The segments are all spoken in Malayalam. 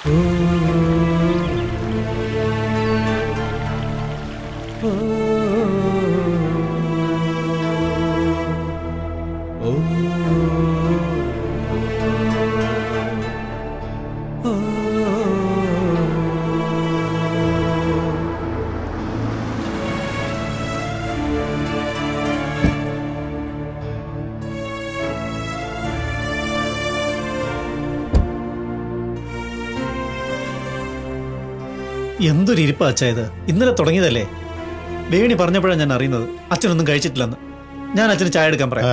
എന്തൊരു ഇരിപ്പാ അച്ഛാ ഇത് ഇന്നലെ തുടങ്ങിയതല്ലേ വേണി പറഞ്ഞപ്പോഴാണ് ഞാൻ അറിയുന്നത് അച്ഛനൊന്നും കഴിച്ചിട്ടില്ലെന്ന് ഞാൻ അച്ഛന് ചായ എടുക്കാൻ പറയാം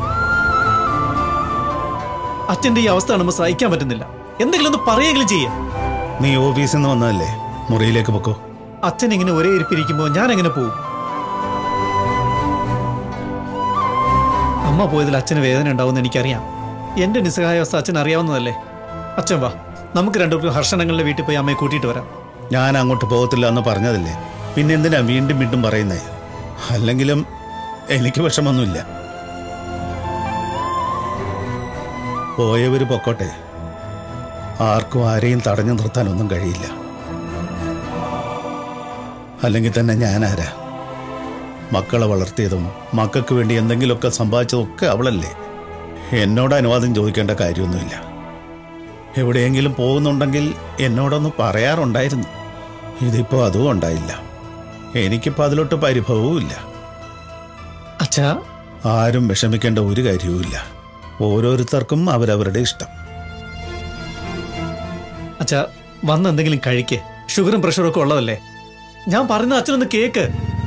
അച്ഛന്റെ ഈ അവസ്ഥ കാണുമ്പോൾ സഹിക്കാൻ പറ്റുന്നില്ല എന്തെങ്കിലും ഒന്ന് പറയുകയെങ്കിലും ചെയ്യാം നീ ഓഫീസിൽ നിന്ന് വന്നതല്ലേ മുറിയിലേക്ക് പൊക്കോ അച്ഛൻ ഇങ്ങനെ ഒരേ ഇരിപ്പിരിക്കുമ്പോൾ ഞാൻ എങ്ങനെ പോകും അമ്മ പോയതിൽ അച്ഛന് വേദന ഉണ്ടാവുമെന്ന് എനിക്കറിയാം എന്റെ നിസ്സഹായാവസ്ഥ അച്ഛൻ അറിയാവുന്നതല്ലേ അച്ഛൻ വാ നമുക്ക് രണ്ടുപേർക്കും ഹർഷണങ്ങളുടെ വീട്ടിൽ പോയി അമ്മയെ കൂട്ടിയിട്ട് വരാം ഞാൻ അങ്ങോട്ട് പോകത്തില്ല എന്ന് പറഞ്ഞതല്ലേ പിന്നെ എന്തിനാ വീണ്ടും വീണ്ടും പറയുന്നേ അല്ലെങ്കിലും എനിക്ക് വിഷമൊന്നുമില്ല പോയവര് പൊക്കോട്ടെ ആർക്കും ആരെയും തടഞ്ഞു നിർത്താനൊന്നും കഴിയില്ല അല്ലെങ്കിൽ തന്നെ ഞാനാരാ മക്കളെ വളർത്തിയതും മക്കൾക്ക് വേണ്ടി എന്തെങ്കിലുമൊക്കെ സമ്പാദിച്ചതും ഒക്കെ അവളല്ലേ എന്നോട് അനുവാദം ചോദിക്കേണ്ട കാര്യമൊന്നുമില്ല എവിടെയെങ്കിലും പോകുന്നുണ്ടെങ്കിൽ എന്നോടൊന്ന് പറയാറുണ്ടായിരുന്നു ഇതിപ്പോ അതും ഉണ്ടായില്ല എനിക്കിപ്പോൾ അതിലോട്ട് പരിഭവവും ഇല്ല അച്ഛാ ആരും വിഷമിക്കേണ്ട ഒരു കാര്യവുമില്ല ഓരോരുത്തർക്കും അവരവരുടെ ഇഷ്ടം അച്ഛാ വന്ന് എന്തെങ്കിലും കഴിക്കേ ഷുഗറും പ്രഷറും ഒക്കെ ഉള്ളതല്ലേ ഞാൻ പറയുന്ന അച്ഛനൊന്ന് കേക്ക്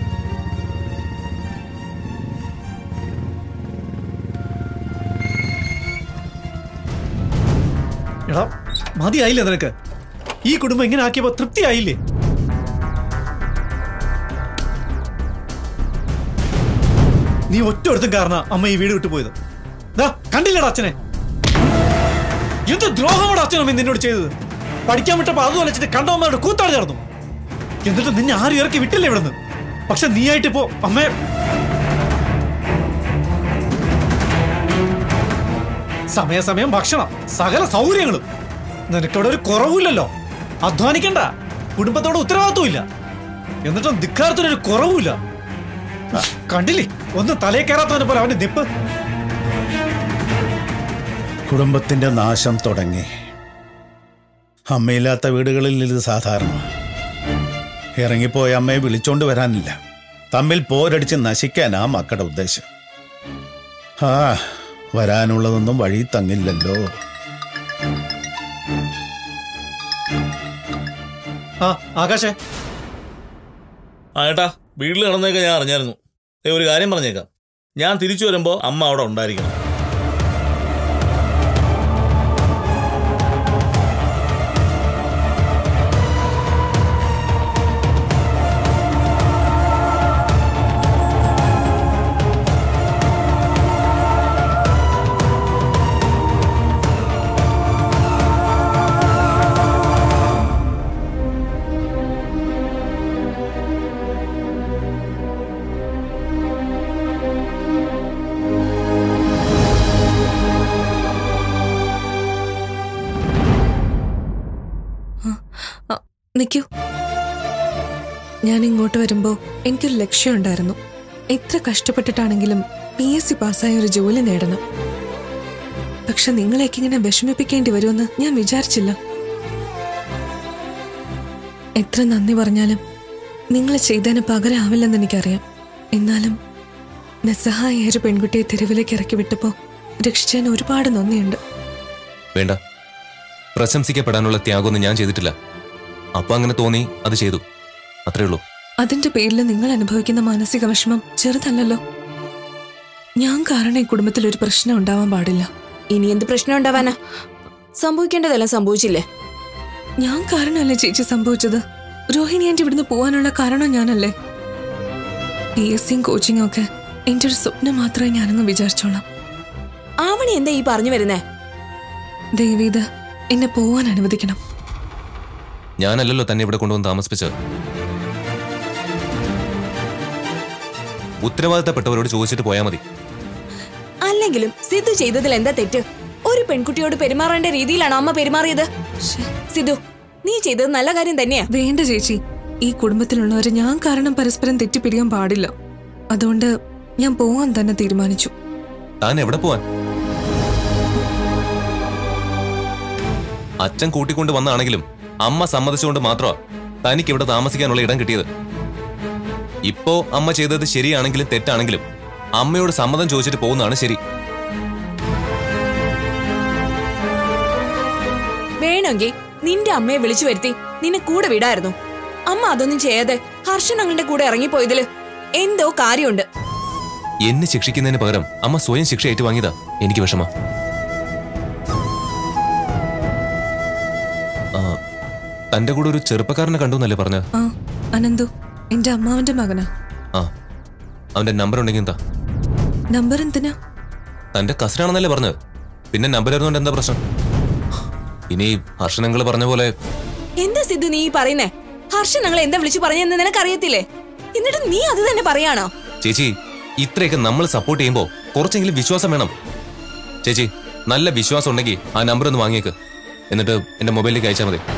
എടാ മതിയായില്ലേ നിനക്ക് ഈ കുടുംബം ഇങ്ങനെ ആക്കിയപ്പോ തൃപ്തിയായില്ലേ നീ ഒറ്റ ഒരുത്തും കാരണം അമ്മ ഈ വീട് വിട്ടു പോയത് ദാ, കണ്ടില്ലടാ അച്ഛനെ എന്ത് ദ്രോഹമാണ് അച്ഛനമ്മ നിന്നോട് ചെയ്തത് പഠിക്കാൻ വിട്ടപ്പോ അത് വലച്ചിട്ട് കണ്ടവന്മാരുടെ കൂത്താടി നടന്നു എന്നിട്ട് നിന്നെ ആരും ഇറക്കി വിട്ടില്ല ഇവിടുന്ന് പക്ഷെ നീയായിട്ട് ഇപ്പോ അമ്മേ സമയാസമയം ഭക്ഷണം സകല സൗകര്യങ്ങളും നിനക്കവിടെ ഒരു കുറവുമില്ലല്ലോ അധ്വാനിക്കണ്ട കുടുംബത്തോട് ഉത്തരവാദിത്വമില്ല എന്നിട്ടും ധിക്കാരത്തിനൊരു കുറവുമില്ല ആ, കണ്ടില്ലേ ഒന്ന് തലയെ കയറാത്തവനെ പോലെ അവന്റെ നിപ്പ് കുടുംബത്തിന്റെ നാശം തുടങ്ങി അമ്മയില്ലാത്ത വീടുകളിൽ ഇത് സാധാരണ ഇറങ്ങിപ്പോയ അമ്മയെ വിളിച്ചോണ്ട് വരാനില്ല തമ്മിൽ പോരടിച്ച് നശിക്കാനാ മക്കളുടെ ഉദ്ദേശം ആ വരാനുള്ളതൊന്നും വഴി തങ്ങില്ലല്ലോ ആ ആകാശേ ആ ഏട്ടാ വീട്ടിൽ കിടന്നേക്കെ ഞാൻ അറിഞ്ഞായിരുന്നു ദേ, ഒരു കാര്യം പറഞ്ഞേക്കാം ഞാൻ തിരിച്ചു വരുമ്പോ അമ്മ അവിടെ ഉണ്ടായിരിക്കണം നിൽക്കൂ ഞാൻ ഇങ്ങോട്ട് വരുമ്പോൾ എനിക്കൊരു ലക്ഷ്യമുണ്ടായിരുന്നു എത്ര കഷ്ടപ്പെട്ടിട്ടാണെങ്കിലും പി എസ് സി പാസ്സായ ഒരു ജോലി നേടണം പക്ഷെ നിങ്ങളെയൊക്കെ ഇങ്ങനെ വിഷമിപ്പിക്കേണ്ടി വരുമെന്ന് ഞാൻ വിചാരിച്ചില്ല എത്ര നന്ദി പറഞ്ഞാലും നിങ്ങൾ ചെയ്തതിന് പകരമാവില്ലെന്ന് എനിക്കറിയാം എന്നാലും നിസ്സഹായ ഒരു പെൺകുട്ടിയെ തെരുവിലേക്ക് ഇറക്കി വിട്ടപ്പോൾ രക്ഷിച്ചതിന് ഒരുപാട് നന്ദിയുണ്ട് വേണ്ട പ്രശംസിക്കപ്പെടാനുള്ള ത്യാഗമൊന്നും ഞാൻ ചെയ്തിട്ടില്ല അപ്പൊ അങ്ങനെ തോന്നി അത് ചെയ്തു അത്രേ ഉള്ളൂ അതിന്റെ പേരിൽ നിങ്ങൾ അനുഭവിക്കുന്ന മാനസിക വിഷമം ചെറുതല്ലല്ലോ ഞാൻ കാരണം ഈ കുടുംബത്തിൽ ഒരു പ്രശ്നം ഉണ്ടാവാൻ പാടില്ല ഇനി എന്ത് പ്രശ്നം ഉണ്ടാവാനാ സംഭവിക്കേണ്ടതെല്ലാം സംഭവിച്ചില്ലേ ഞാൻ കാരണമല്ലേ ചേച്ചി സംഭവിച്ചത് രോഹിണി ആന്റി ഇവിടുന്ന് പോകാനുള്ള കാരണം ഞാനല്ലേ പി എസ് സിയും കോച്ചിങ്ങും ഒക്കെ എന്റെ ഒരു സ്വപ്നം മാത്രമേ ഞാനങ്ങ് വിചാരിച്ചോളാം ആവണി എന്താ ഈ പറഞ്ഞു വരുന്നേ ദേവീത് എന്നെ പോവാൻ അനുവദിക്കണം ഞാനല്ലല്ലോ തന്നെ ഇവിടെ കൊണ്ടുവന്ന് താമസിപ്പിച്ചത് ഉത്തരവാദിത്തപ്പെട്ടവരോട് ചോദിച്ചിട്ട് പോയാൽ മതി അല്ലെങ്കിലും സിദ്ധു ചെയ്തതിൽ എന്താ തെറ്റ് ഒരു പെൺകുട്ടിയോട് പെരുമാറേണ്ട രീതിയിലാണോ അമ്മ പെരുമാറിയത് സിദ്ധു നീ ചെയ്തത് നല്ല കാര്യം തന്നെയാ വേണ്ട ചേച്ചി ഈ കുടുംബത്തിലുള്ളവരെ ഞാൻ കാരണം പരസ്പരം തെറ്റിപ്പിരിയാൻ പാടില്ല അതുകൊണ്ട് ഞാൻ പോവാൻ തന്നെ തീരുമാനിച്ചു താൻ എവിടെ പോവാൻ അച്ഛൻ കൂട്ടിക്കൊണ്ട് വന്നാണെങ്കിലും അമ്മ സമ്മതിച്ചുകൊണ്ട് മാത്രമാ തനിക്ക് ഇവിടെ താമസിക്കാനുള്ള ഇടം കിട്ടിയത് ഇപ്പോ അമ്മ ചെയ്തത് ശരിയാണെങ്കിലും തെറ്റാണെങ്കിലും അമ്മയോട് സമ്മതം ചോദിച്ചിട്ട് പോകുന്നതാണ് ശരി വേണമെങ്കിൽ നിന്റെ അമ്മയെ വിളിച്ചു വരുത്തി നിന്നെ കൂടെ വിടായിരുന്നു അമ്മ അതൊന്നും ചെയ്യാതെ ഹർഷൻ അങ്ങളുടെ കൂടെ ഇറങ്ങിപ്പോയതില് എന്തോ കാര്യമുണ്ട് എന്നെ ശിക്ഷിക്കുന്നതിന് പകരം അമ്മ സ്വയം ശിക്ഷ ഏറ്റുവാങ്ങിയതാ എനിക്ക് വിഷമ തന്റെ കൂടെ ഒരു ചെറുപ്പക്കാരനെ കണ്ടു എന്നല്ലേ പറഞ്ഞത് ആ അനന്തു എന്റെ അമ്മാവന്റെ മകനാ ആ അവന്റെ നമ്പർ ഉണ്ടെങ്കിൽ എന്താ നമ്പർ എന്തിനാ തന്റെ കസിനാണെന്നല്ലേ പറഞ്ഞത് പിന്നെ നമ്പർ വരുന്നോണ്ട് എന്താ പ്രശ്നം ഇനി ഹർഷനങ്ങൾ പറഞ്ഞ പോലെ എന്താ സിദ്ധു നീ ഈ പറയുന്നേ ഹർഷൻ ഞങ്ങളെ എന്താ വിളിച്ചു പറഞ്ഞെന്ന് നിനക്കറിയത്തില്ലേ എന്നിട്ട് നീ അത് തന്നെ പറയാണോ ചേച്ചി ഇത്രയൊക്കെ നമ്മൾ സപ്പോർട്ട് ചെയ്യുമ്പോ കുറച്ചെങ്കിലും വിശ്വാസം വേണം ചേച്ചി നല്ല വിശ്വാസം ഉണ്ടെങ്കിൽ ആ നമ്പർ ഒന്ന് വാങ്ങിയേക്ക് എന്നിട്ട് എന്റെ മൊബൈലിലേക്ക് അയച്ചാൽ മതി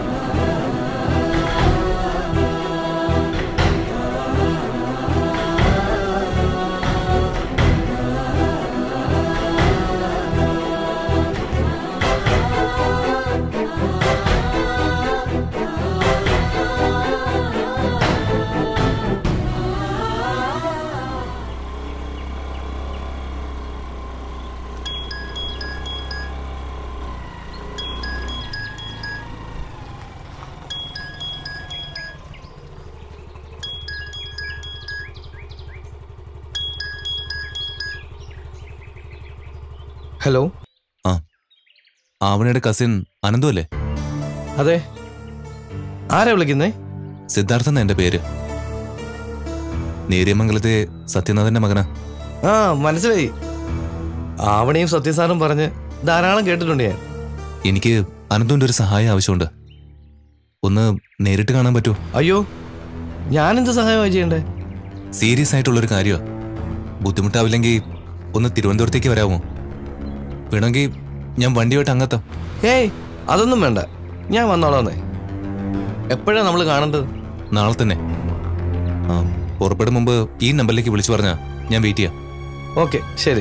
ഹലോ ആ ആവണയുടെ കസിൻ അനന്തു അല്ലേ അതെ ആരാ വിളിക്കുന്നേ സിദ്ധാർത്ഥ എന്ന എന്റെ പേര് നേര്യമംഗലത്തെ സത്യനാഥന്റെ മകനാ ആ മനസ്സിലായി ആവണിയും സത്യസാറും പറഞ്ഞ് ധാരാളം കേട്ടിട്ടുണ്ട് ഞാൻ എനിക്ക് അനന്തുവിന്റെ ഒരു സഹായം ആവശ്യമുണ്ട് ഒന്ന് നേരിട്ട് കാണാൻ പറ്റുമോ അയ്യോ ഞാനെന്ത് സഹായമായി ചെയ്യണ്ടേ സീരിയസ് ആയിട്ടുള്ളൊരു കാര്യമാണ് ബുദ്ധിമുട്ടാവില്ലെങ്കിൽ ഒന്ന് തിരുവനന്തപുരത്തേക്ക് വരാമോ വേണമെങ്കിൽ ഞാൻ വണ്ടിയായിട്ട് അങ്ങെത്താം ഏയ് അതൊന്നും വേണ്ട ഞാൻ വന്നോളാന്നേ എപ്പോഴാ നമ്മൾ കാണേണ്ടത് നാളെ തന്നെ ആ പുറപ്പെടും മുമ്പ് ഈ നമ്പറിലേക്ക് വിളിച്ചു പറഞ്ഞാ ഞാൻ വെയിറ്റ് ചെയ്യാം ഓക്കെ ശരി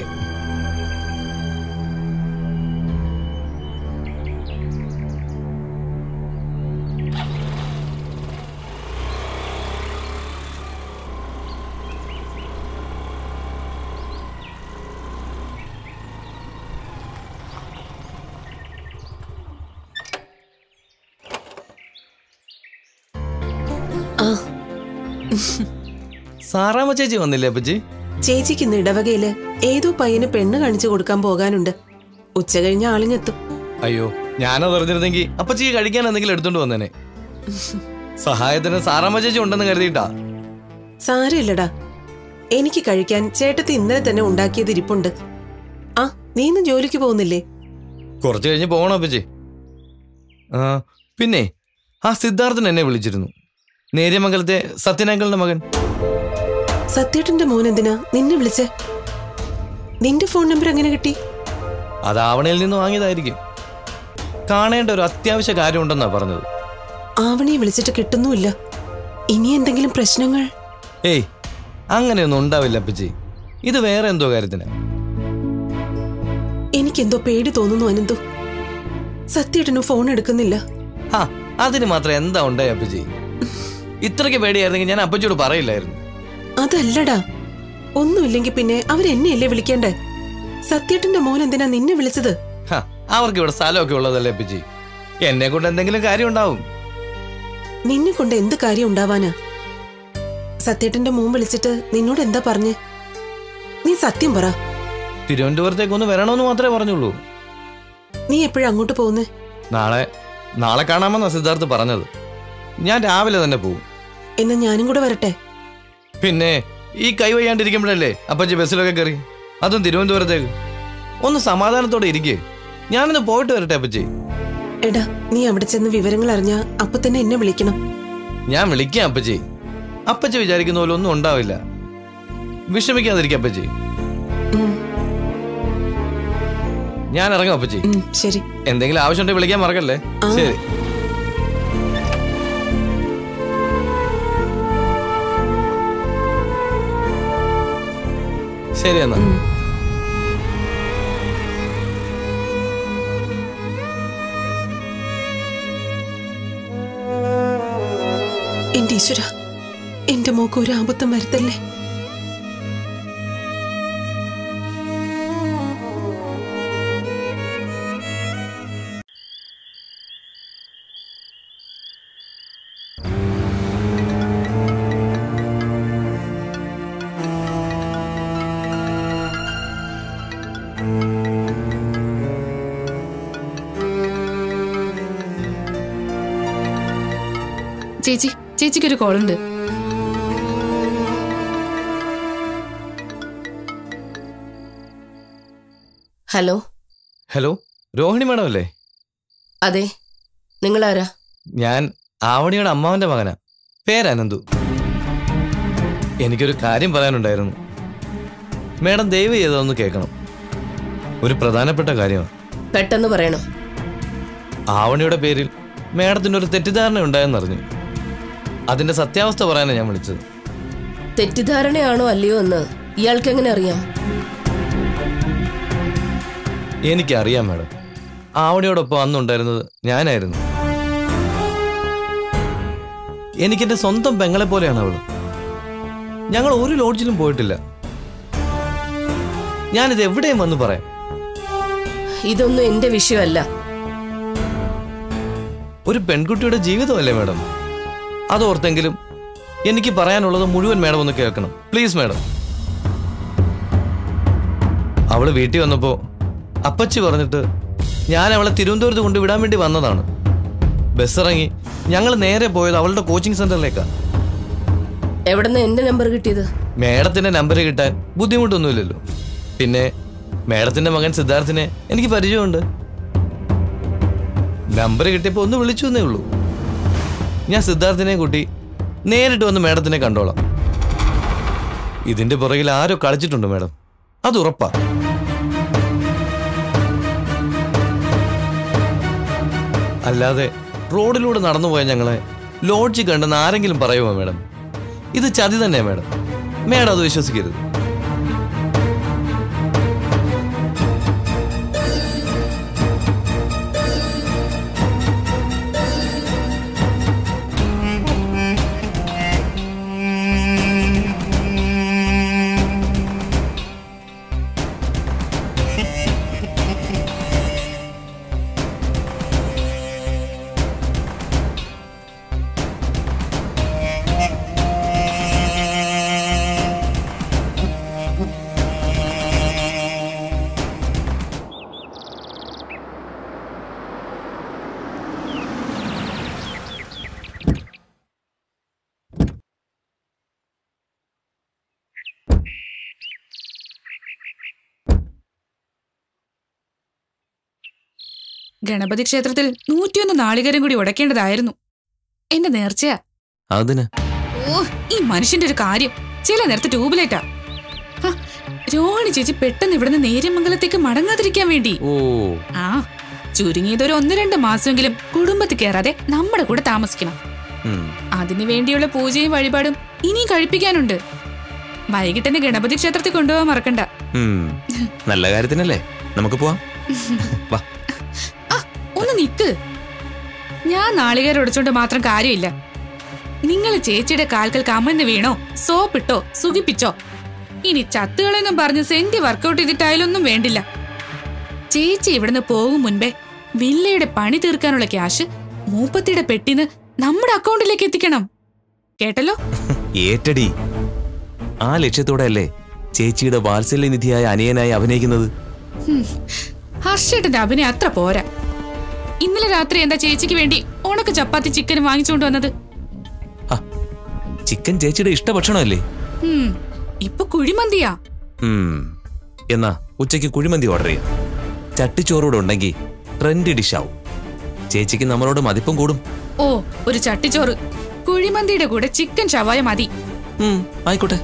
സാറാമ്മ ചേച്ചി വന്നില്ലേ അപ്പച്ചി ചേച്ചിക്ക് ഇന്ന് ഇടവകയില് ഏതോ പയ്യന് പെണ്ണ് കാണിച്ചു കൊടുക്കാൻ പോകാനുണ്ട് ഉച്ച കഴിഞ്ഞ ആളിങ്ങെത്തും അയ്യോ ഞാനത് അറിഞ്ഞിരുന്നെങ്കിൽ അപ്പച്ചി കഴിക്കാൻ എന്തെങ്കിലും എടുത്തോണ്ട് വന്നേനെ സഹായത്തിന് സാറാമ്മ ചേച്ചി ഉണ്ടെന്ന് കരുതിയിട്ടാ സാരമില്ലടാ എനിക്ക് കഴിക്കാൻ ചേട്ടത്തി ഇന്നലെ തന്നെ ഉണ്ടാക്കിയത് ഇരിപ്പുണ്ട് ആ നീ ഇന്ന് ജോലിക്ക് പോകുന്നില്ലേ കുറച്ച് കഴിഞ്ഞ് പോകണം അപ്പച്ചി ആ പിന്നെ ആ സിദ്ധാർത്ഥൻ എന്നെ വിളിച്ചിരുന്നു നേര്യമംഗലത്തെ സത്യനാങ്കളുടെ മകൻ സത്യേട്ടന്റെ മോൻ എന്തിനാ നിന്നെ വിളിച്ചേ നിന്റെ ഫോൺ നമ്പർ എങ്ങനെ കിട്ടി അത് ആവണയിൽ നിന്ന് വാങ്ങിയതായിരിക്കും കാണേണ്ട ഒരു അത്യാവശ്യ കാര്യമുണ്ടെന്നാ പറഞ്ഞത് ആവണിയെ വിളിച്ചിട്ട് കിട്ടുന്നുമില്ല ഇനി എന്തെങ്കിലും പ്രശ്നങ്ങൾ ഏയ് അങ്ങനെയൊന്നും ഉണ്ടാവില്ല അപ്പച്ചി ഇത് വേറെ എന്തോ കാര്യത്തിന് എനിക്കെന്തോ പേടി തോന്നുന്നു അനന്തു സത്യേട്ടനും ഫോൺ എടുക്കുന്നില്ല ഹാ അതിന് മാത്രം എന്താ ഉണ്ടായി അപ്പച്ചി ഇത്രയ്ക്ക് പേടിയായിരുന്നെങ്കിൽ ഞാൻ അപ്പച്ചിയോട് പറയില്ലായിരുന്നു അതല്ലടാ ഒന്നുമില്ലെങ്കിൽ പിന്നെ അവരെന്നെയല്ലേ വിളിക്കേണ്ടേ സത്യേട്ടന്റെ മോൻ എന്തിനാ നിന്നെ വിളിച്ചത് ഹാ, അവർക്ക് ഇവിടെ സ്ഥലമൊക്കെ ഉള്ളതല്ലേ അപ്പച്ചി എന്നെ കൊണ്ട് എന്തെങ്കിലും കാര്യം ഉണ്ടാവും നിന്നെ കൊണ്ട് എന്ത് കാര്യം ഉണ്ടാവാനാ സത്യേട്ടന്റെ മോൻ വിളിച്ചിട്ട് നിന്നോട് എന്താ പറഞ്ഞേ നീ സത്യം പറ തിരുവനന്തപുരത്തേക്ക് ഒന്ന് വരണമെന്ന് മാത്രമേ പറഞ്ഞുള്ളൂ നീ എപ്പോഴാ അങ്ങോട്ട് പോകുന്നേ നാളെ നാളെ കാണാമെന്നാ സിദ്ധാർത്ഥ് പറഞ്ഞത് ഞാൻ രാവിലെ തന്നെ പോകും എന്നാ ഞാനും കൂടെ വരട്ടെ പിന്നെ ഈ കൈ വയ്യാണ്ടിരിക്കുമ്പോഴല്ലേ അപ്പച്ചി ബസ്സിലൊക്കെ കയറി അതും തിരുവനന്തപുരത്തേക്ക് ഒന്ന് സമാധാനത്തോടെ ഇരിക്കേ ഞാനൊന്ന് പോയിട്ട് വരട്ടെ അപ്പച്ചി എടാ നീ അവിടെ ചെന്ന് വിവരങ്ങൾ അറിഞ്ഞാ അപ്പൊ തന്നെ എന്നെ വിളിക്കണം ഞാൻ വിളിക്കാം അപ്പച്ചി അപ്പച്ചി വിചാരിക്കുന്ന പോലെ ഒന്നും ഉണ്ടാവില്ല വിഷമിക്കാതിരിക്കാം അപ്പച്ചി ഉം, ഞാൻ ഇറങ്ങാം അപ്പച്ചി ഉം, ശരി എന്തെങ്കിലും ആവശ്യമുണ്ടെങ്കിൽ വിളിക്കാൻ മറക്കല്ലേ ആ. ശരി ശരി എന്നാ എന്റെ ഈശ്വര എന്റെ മോക്ക് ഒരു ആപത്തും വരുത്തല്ലേ ചേച്ചി ചേച്ചിക്കൊരു കോളുണ്ട് ഹലോ ഹലോ രോഹിണി മാഡം അല്ലേ അതെ നിങ്ങളാരാ ഞാൻ ആവണിയുടെ അമ്മാവന്റെ മകനാ പേരനന്ദു എനിക്കൊരു കാര്യം പറയാനുണ്ടായിരുന്നു മേഡം ദയവ് ചെയ്തൊന്ന് കേൾക്കണം ഒരു പ്രധാനപ്പെട്ട കാര്യമാണ് പെട്ടെന്ന് പറയണം ആവണിയുടെ പേരിൽ മേഡത്തിന് ഒരു തെറ്റിദ്ധാരണ ഉണ്ടായെന്നറിഞ്ഞു അതിന്റെ സത്യാവസ്ഥ പറയാനാണ് ഞാൻ വിളിച്ചത് തെറ്റിദ്ധാരണയാണോ അല്ലയോ എന്ന് ഇയാൾക്ക് എങ്ങനെ അറിയാം എനിക്കറിയാം മേഡം ആവണിയോടൊപ്പം അന്നുണ്ടായിരുന്നത് ഞാനായിരുന്നു എനിക്കെന്റെ സ്വന്തം പെങ്ങളെ പോലെയാണ് അവള് ഞങ്ങൾ ഒരു ലോഡ്ജിലും പോയിട്ടില്ല ഞാനിത് എവിടെയും വന്ന് പറയാം ഇതൊന്നും എന്റെ വിഷയമല്ല ഒരു പെൺകുട്ടിയുടെ ജീവിതമല്ലേ മാഡം അതോർത്തെങ്കിലും എനിക്ക് പറയാനുള്ളത് മുഴുവൻ മാഡം ഒന്ന് കേൾക്കണം പ്ലീസ് മാഡം അവള് വീട്ടിൽ വന്നപ്പോ അപ്പച്ചി പറഞ്ഞിട്ട് ഞാൻ അവളെ തിരുവനന്തപുരത്ത് കൊണ്ടുവിടാൻ വേണ്ടി വന്നതാണ് ബസ് ഇറങ്ങി ഞങ്ങൾ നേരെ പോയത് അവളുടെ കോച്ചിങ് സെന്ററിലേക്കാണ് എവിടെന്ന് എന്റെ നമ്പർ കിട്ടിയത് മേഡത്തിന്റെ നമ്പർ കിട്ടാൻ ബുദ്ധിമുട്ടൊന്നുമില്ലല്ലോ പിന്നെ മേഡത്തിന്റെ മകൻ സിദ്ധാർത്ഥിനെ എനിക്ക് പരിചയമുണ്ട് നമ്പർ കിട്ടിയപ്പോൾ ഒന്ന് വിളിച്ചു എന്നേ ഉള്ളൂ ഞാൻ സിദ്ധാർത്ഥിനെ കൂട്ടി നേരിട്ട് വന്ന് മേഡത്തിനെ കണ്ടോളാം ഇതിന്റെ പുറകിൽ ആരോ കളിച്ചിട്ടുണ്ട് മേഡം അത് ഉറപ്പാ അല്ലാതെ റോഡിലൂടെ നടന്നുപോയ ഞങ്ങളെ ലോഡ്ജ് കണ്ടെന്ന് ആരെങ്കിലും പറയുമോ മേഡം ഇത് ചതി തന്നെ മേഡം മേഡം അത് വിശ്വസിക്കരുത് ഗണപതി ക്ഷേത്രത്തിൽ നൂറ്റിയൊന്ന് നാളികേരം കൂടി ഉടയ്ക്കേണ്ടതായിരുന്നു എന്റെ നേർച്ചയാ അതിന് ഓ ഈ മനുഷ്യന്റെ ഒരു കാര്യം ചില നേരത്തെ ട്യൂബിലേറ്റാ ഹ, രോഹിണി ചേച്ചി പെട്ടെന്ന് ഇവിടുന്ന് നേര്യമംഗലത്തേക്ക് മടങ്ങാതിരിക്കാൻ വേണ്ടി ഓ ആ ചുരുങ്ങിയത് ഒരു ഒന്ന് രണ്ട് മാസമെങ്കിലും കുടുംബത്തിൽ കയറാതെ നമ്മുടെ കൂടെ താമസിക്കണം ഉം. അതിനു വേണ്ടിയുള്ള പൂജയും വഴിപാടും ഇനിയും കഴിപ്പിക്കാനുണ്ട് വൈകിട്ടെന്നെ ഗണപതി ക്ഷേത്രത്തിൽ കൊണ്ടുപോകാൻ മറക്കണ്ട ഉം. നല്ല കാര്യത്തിനല്ലേ നമുക്ക് പോവാം വാ ആ ഒന്ന് നിക്ക് ഞാൻ നാളികേരം ഉടച്ചോണ്ട് മാത്രം കാര്യമില്ല നിങ്ങൾ ചേച്ചിയുടെ കാൽക്കൽ കമന്ന് വീണോ സോപ്പിട്ടോ സുഖിപ്പിച്ചോ ഇനി ചത്തുകളെന്നും പറഞ്ഞ് സെന്റി വർക്കൗട്ട് ചെയ്തിട്ടായാലൊന്നും വേണ്ടില്ല ചേച്ചി ഇവിടുന്ന് പോകും മുൻപേ വില്ലയുടെ പണി തീർക്കാനുള്ള ക്യാഷ് മൂപ്പത്തിയുടെ പെട്ടിന്ന് നമ്മുടെ അക്കൗണ്ടിലേക്ക് എത്തിക്കണം കേട്ടല്ലോ ഏറ്റടി ആ ലക്ഷ്യത്തോടെ അല്ലേ ചേച്ചിയുടെ വാത്സല്യനിധിയായ അനിയനായി അഭിനയിക്കുന്നത് ഹും, ഹർഷേട്ടന്റെ അഭിനയം അത്ര പോരാ ഇന്നലെ രാത്രി എന്താ ചേച്ചിക്ക് വേണ്ടി ഉണക്ക് ചപ്പാത്തി ചിക്കൻ വാങ്ങിച്ചുകൊണ്ട് വന്നത് ആ, ചിക്കൻ ചേച്ചിയുടെ ഇഷ്ടഭക്ഷണമല്ലേ ഹും, ഇപ്പൊ കുഴിമന്തിയാ ഉം. എന്നാ ഉച്ചയ്ക്ക് കുഴിമന്തി ഓർഡർ ചെയ്യാം ചട്ടിച്ചോറൂടെ ഉണ്ടെങ്കിൽ ട്രെൻഡി ഡിഷാവും ചേച്ചിക്ക് നമ്മളോട് മതിപ്പും കൂടും ഓ ഒരു ചട്ടിച്ചോറ് കുഴിമന്തിയുടെ കൂടെ ചിക്കൻ ഷവായ മതി ഉം, ആയിക്കോട്ടെ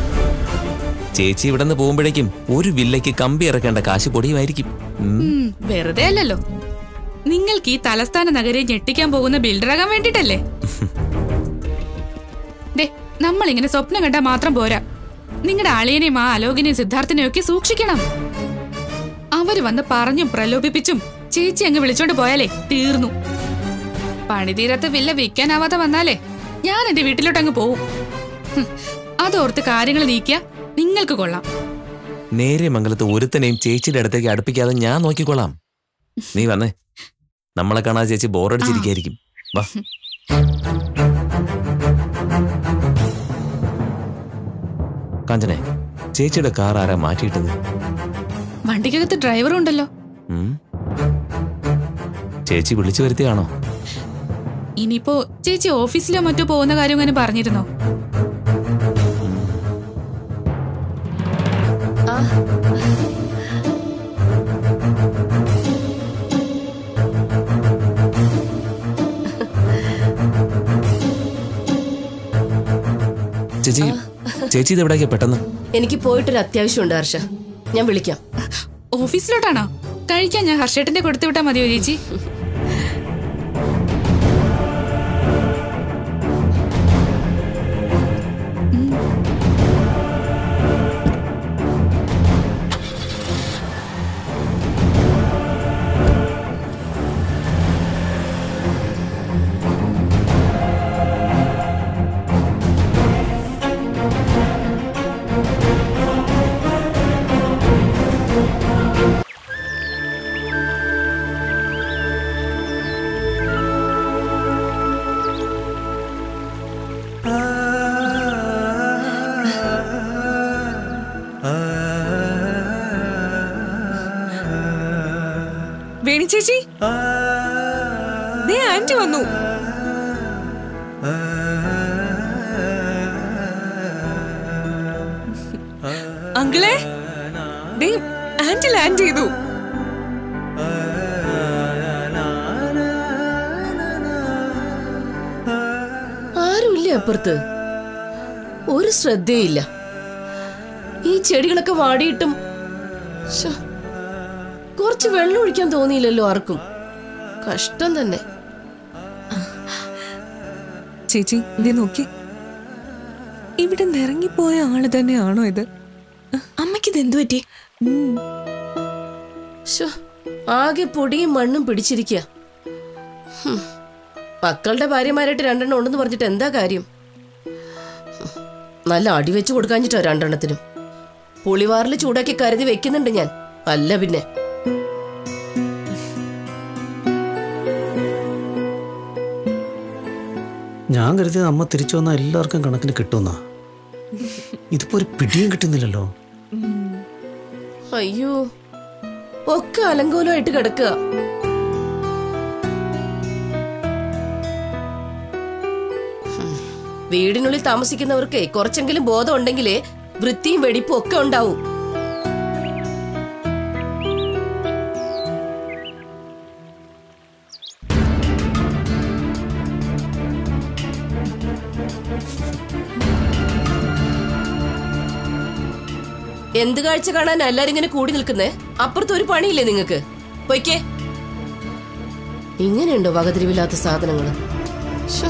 ചേച്ചി ഇവിടെ നിന്ന് പോകുമ്പോഴേക്കും ഒരു വില്ലയ്ക്ക് കമ്പി ഇറക്കേണ്ട കാശ് പൊടിയുമായിരിക്കും ഉം. ഉം, വെറുതെ അല്ലല്ലോ നിങ്ങൾക്ക് ഈ തലസ്ഥാന നഗരെ ഞെട്ടിക്കാൻ പോകുന്ന ബിൽഡറാകാൻ വേണ്ടിട്ടല്ലേ ദേ നമ്മൾ ഇങ്ങനെ സ്വപ്നം കണ്ടാൽ മാത്രം പോരാ നിങ്ങളുടെ അളിയനെയും ആ അലോകിനെയും സിദ്ധാർത്ഥിനെയും ഒക്കെ സൂക്ഷിക്കണം അവര് വന്ന് പറഞ്ഞും പ്രലോഭിപ്പിച്ചും ചേച്ചി അങ്ങ് വിളിച്ചോണ്ട് പോയാലേ തീർന്നു പണിതീരത്തെ വില്ല വിൽക്കാനാവാതെ വന്നാലേ ഞാൻ എന്റെ വീട്ടിലോട്ട് അങ്ങ് പോവും ഹും, അതോർത്ത് കാര്യങ്ങൾ നീക്കിയ നിങ്ങൾക്ക് കൊള്ളാം നേരെ മംഗലത്ത് ഒരുത്തനെയും ചേച്ചിയുടെ അടുത്തേക്ക് അടുപ്പിക്കാതെ ഞാൻ നോക്കിക്കോളാം നീ വന്നേ നമ്മളെ കാണാതെ ചേച്ചി ബോറടിച്ചിരിക്കായിരിക്കും വാ കാഞ്ചനെ ചേച്ചിയുടെ കാർ ആരാ മാറ്റിയിട്ടത് വണ്ടിക്കകത്ത് ഡ്രൈവറും ഉണ്ടല്ലോ ഉം? ചേച്ചി വിളിച്ചു വരുത്തിയാണോ ഇനിയിപ്പോ ചേച്ചി ഓഫീസിലോ മറ്റോ പോകുന്ന കാര്യം അങ്ങനെ പറഞ്ഞിരുന്നോ ചേച്ചി ചേച്ചി ഇത് എവിടേക്കാ പെട്ടെന്ന് എനിക്ക് പോയിട്ടൊരു അത്യാവശ്യമുണ്ട് ഹർഷ ഞാൻ വിളിക്കാം ഓഫീസിലോട്ടാണോ കഴിക്കാൻ ഞാൻ ഹർഷേട്ടന്റെ കൊടുത്തു വിട്ടാ മതിയോ ചേച്ചി വേണി ചേച്ചി ദേ ആന്റി വന്നു അങ്കിളെ ദേ ആന്റി ലാൻഡ് ചെയ്തു ആരുമില്ലേ അപ്പുറത്ത് ഒരു ശ്രദ്ധയില്ല ഈ ചെടികളൊക്കെ വാടിയിട്ടും ശ്ശോ, കുറച്ച് വെള്ളം ഒഴിക്കാൻ തോന്നിയില്ലല്ലോ ആർക്കും കഷ്ടം തന്നെ ചേച്ചി ദേ നോക്കി ഇവിടെ നിന്ന് ഇറങ്ങിപ്പോയ ആള് തന്നെയാണോ ഇത് അമ്മയ്ക്ക് ഇത് എന്തു പറ്റി ശ്ശോ, ആകെ പൊടിയും മണ്ണും പിടിച്ചിരിക്കുക മക്കളുടെ ഭാര്യമാരായിട്ട് രണ്ടെണ്ണം ഉണ്ടെന്ന് പറഞ്ഞിട്ട് എന്താ കാര്യം ഹും, നല്ല അടി വെച്ച് കൊടുക്കാഞ്ഞിട്ടോ രണ്ടെണ്ണത്തിനും പുളിവാറിൽ ചൂടാക്കി കരുതി വെക്കുന്നുണ്ട് ഞാൻ അല്ല പിന്നെ ഞാൻ കരുതിയത് അമ്മ തിരിച്ചു വന്നാൽ എല്ലാവർക്കും കണക്കിന് കിട്ടുമെന്നാ ഇതിപ്പോ ഒരു പിടിയും കിട്ടുന്നില്ലല്ലോ അയ്യോ ഒക്കെ അലങ്കോലമായിട്ട് കിടക്കുക ഹും, വീടിനുള്ളിൽ താമസിക്കുന്നവർക്ക് കുറച്ചെങ്കിലും ബോധം ഉണ്ടെങ്കിലേ വൃത്തിയും വെടിപ്പും ഒക്കെ ഉണ്ടാവും എന്ത് കാഴ്ച കാണാൻ എല്ലാരും ഇങ്ങനെ കൂടി നിൽക്കുന്നേ അപ്പുറത്ത് ഒരു പണിയില്ലേ നിങ്ങക്ക് പൊയ്ക്കേ ഇങ്ങനെയുണ്ടോ വകതിരിവില്ലാത്ത സാധനങ്ങള് ശ്ശോ.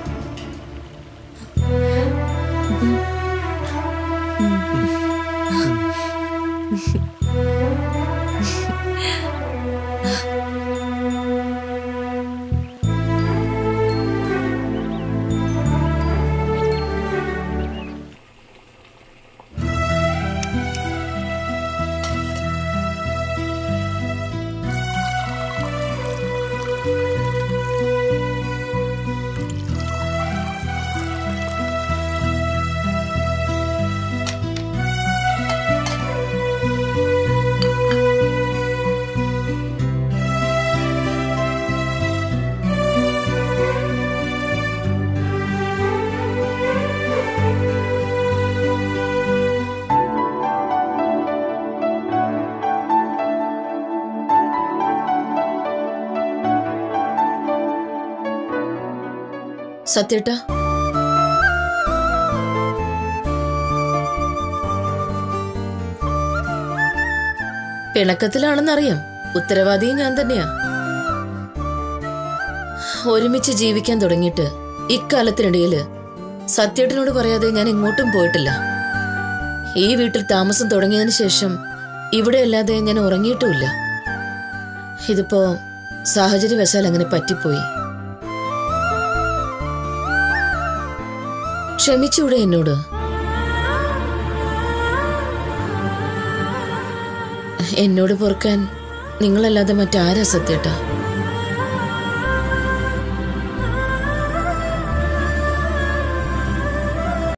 സത്യേട്ടാ പിണക്കത്തിലാണെന്നറിയാം ഉത്തരവാദിയും ഞാൻ തന്നെയാ ഒരുമിച്ച് ജീവിക്കാൻ തുടങ്ങിയിട്ട് ഇക്കാലത്തിനിടയില് സത്യേട്ടനോട് പറയാതെ ഞാൻ എങ്ങോട്ടും പോയിട്ടില്ല ഈ വീട്ടിൽ താമസം തുടങ്ങിയതിന് ശേഷം ഇവിടെ അല്ലാതെ ഞാൻ ഉറങ്ങിയിട്ടുമില്ല ഇതിപ്പോ സാഹചര്യവശാൽ അങ്ങനെ പറ്റിപ്പോയി ക്ഷമിച്ചൂടെ എന്നോട് എന്നോട് പൊറുക്കാൻ നിങ്ങളല്ലാതെ മറ്റാരാ സത്യേട്ടാ